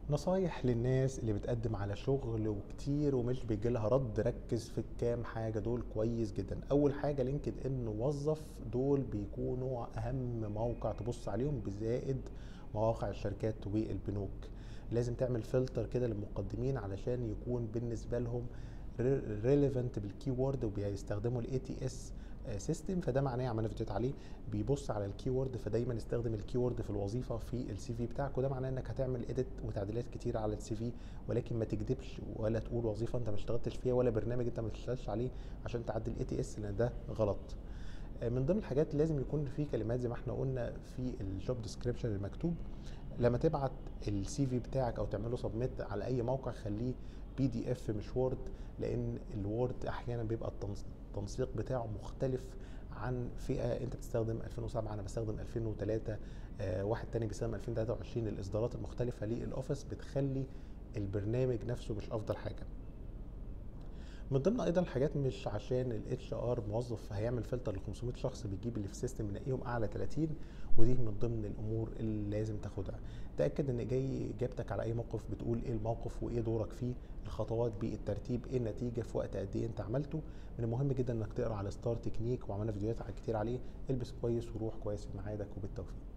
نصايح للناس اللي بتقدم على شغل وكتير ومش بيجي لها رد ركز في الكام حاجه دول كويس جدا اول حاجه لينكد ان وظف دول بيكونوا اهم موقع تبص عليهم بزائد مواقع الشركات والبنوك لازم تعمل فلتر كده للمقدمين علشان يكون بالنسبه لهم ريليفنت بالكي وورد وبيستخدموا الاي تي اس سيستم فده معناه عملنا فيديوهات عليه بيبص على الكي وورد فدايما استخدم الكي وورد في الوظيفه في السي في بتاعك وده معناه انك هتعمل اديت وتعديلات كتير على السي في ولكن ما تكذبش ولا تقول وظيفه انت ما اشتغلتش فيها ولا برنامج انت ما اشتغلتش عليه عشان تعدل الاي تي اس لان ده غلط من ضمن الحاجات لازم يكون في كلمات زي ما احنا قلنا في الجوب ديسكريبشن المكتوب لما تبعت السي في بتاعك او تعمله سبميت على اي موقع خليه بي دي اف مش وورد لان الوورد احيانا بيبقى التنسيق بتاعه مختلف عن فئه انت بتستخدم 2007 انا بستخدم 2003 آه واحد تاني بيستخدم 2023 الاصدارات المختلفه للاوفيس بتخلي البرنامج نفسه مش افضل حاجه من ضمن ايضا الحاجات مش عشان الاتش ار موظف هيعمل فلتر ل 500 شخص بيجيب اللي في السيستم ينقيهم اعلى 30 ودي من ضمن الامور اللي لازم تاخدها تاكد ان جاي اجابتك على اي موقف بتقول ايه الموقف وايه دورك فيه الخطوات بالترتيب ايه النتيجه في وقت قد ايه انت عملته من المهم جدا انك تقرا على ستار تكنيك وعملنا فيديوهات كتير عليه البس كويس وروح كويس في ميعادك وبالتوفيق